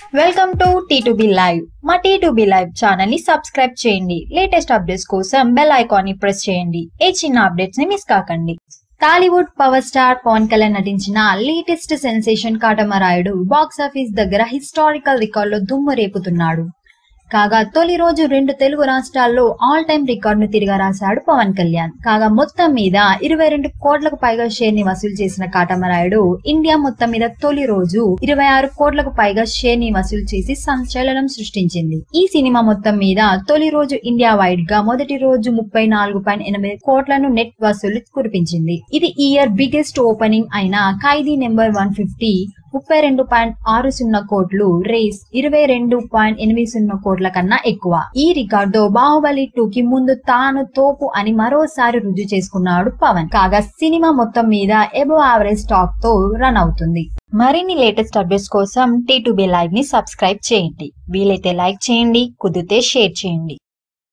welcome to T live మా T live channel ని subscribe చేయండి లేటెస్ట్ అప్డేట్స్ కోసం బెల్ ఐకాన్ ని ప్రెస్ చేయండి ఏ చిన్న అప్డేట్స్ ని మిస్ కాకండి Tollywood power star Pawan Kalyan నటించిన latest sensation Katamarayudu box office దగ్గర హిస్టారికల్ రికార్డులో దుమ్ము రేపుతున్నాడు కాగా తొలి రోజు రెండు తెలుగు రాష్ట్రాల్లో ఆల్ టైమ్ రికార్డును తిరిగా రాశాడు పవన్ కళ్యాణ్ కాగా మొత్తం మీద ఇరవై రెండు కోట్లకు పైగా షేర్ ని వసూలు చేసిన కాటమరాయుడు ఇండియా మొత్తం మీద తొలి రోజు ఇరవై ఆరు కోట్లకు పైగా షేర్ ని వసూలు చేసి సంచలనం సృష్టించింది ఈ సినిమా మొత్తం మీద తొలి రోజు ఇండియా వైడ్ గా మొదటి రోజు ముప్పై నాలుగు పాయింట్ ఎనభై కోట్లను నెట్ వసూలు కురిపించింది ఇది ఈ ఇయర్ బిగ్గెస్ట్ ఓపెనింగ్ అయిన ఖైదీ నెంబర్ వన్ ఫిఫ్టీ ముప్పై రెండు పాయింట్ ఆరు సున్నా కోట్లు రేస్ ఇరవై రెండు పాయింట్ ఎనిమిది సున్నా కోట్ల కన్నా ఎక్కువ ఈ రికార్డు బాహుబలి టూ కి ముందు తాను తోపు అని మరోసారి రుజువు చేసుకున్నాడు పవన్ కాగా సినిమా మొత్తం మీద ఎబో యావరేజ్ టాక్ తో రన్ అవుతుంది మరిన్ని లేటెస్ట్ అప్డేట్స్ కోసం టీ లైవ్ ని సబ్స్క్రైబ్ చేయండి వీలైతే లైక్ చేయండి కుదిరితే షేర్ చేయండి